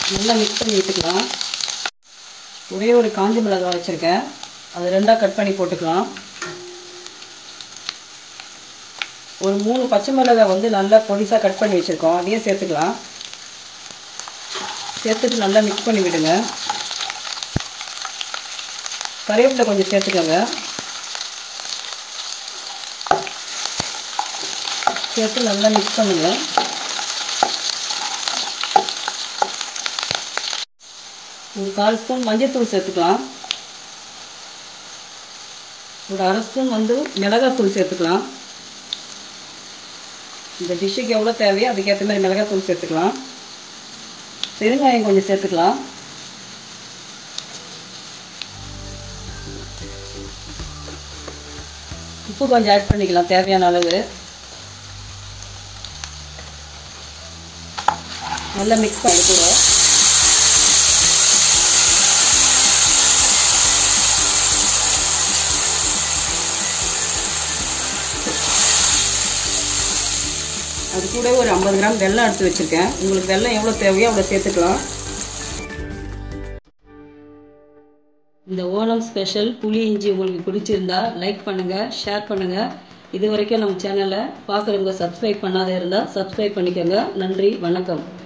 நல்லா மிக்ஸ் பண்ணி விட்டுக்கலாம் ஒரே ஒரு காஞ்சி மிளகாய் வச்சுருக்கேன் அது ரெண்டாக கட் பண்ணி போட்டுக்கலாம் ஒரு மூணு பச்சை மிளகாய் வந்து நல்லா பொடிசாக கட் பண்ணி வச்சுருக்கோம் அதையும் சேர்த்துக்கலாம் சேர்த்துட்டு நல்லா மிக்ஸ் பண்ணி விடுங்க கறிவேப்பிலை கொஞ்சம் சேர்த்துக்கோங்க சேர்த்து நல்லா மிக்ஸ் பண்ணுங்க ஒரு கால் ஸ்பூன் மஞ்சள்தூள் சேர்த்துக்கலாம் ஒரு அரை ஸ்பூன் வந்து மிளகாத்தூள் சேர்த்துக்கலாம் இந்த டிஷ்ஷுக்கு எவ்வளோ தேவையோ அதுக்கேற்ற மாதிரி மிளகாத்தூள் சேர்த்துக்கலாம் பெருங்காயம் கொஞ்சம் சேர்த்துக்கலாம் உப்பு கொஞ்சம் ஆட் பண்ணிக்கலாம் தேவையான அளவு நல்லா மிக்ஸ் பண்ணி கூட அது கூட ஒரு ஐம்பது கிராம் வெல்லம் எடுத்து வச்சுருக்கேன் உங்களுக்கு வெல்லம் எவ்வளோ தேவையோ அவ்வளோ சேர்த்துக்கலாம் இந்த ஓணம் ஸ்பெஷல் புளி இஞ்சி உங்களுக்கு பிடிச்சிருந்தா லைக் பண்ணுங்கள் ஷேர் பண்ணுங்கள் இது வரைக்கும் நம்ம சேனலை பார்க்குறவங்க சப்ஸ்கிரைப் பண்ணாத இருந்தால் சப்ஸ்கிரைப் பண்ணிக்கோங்க நன்றி வணக்கம்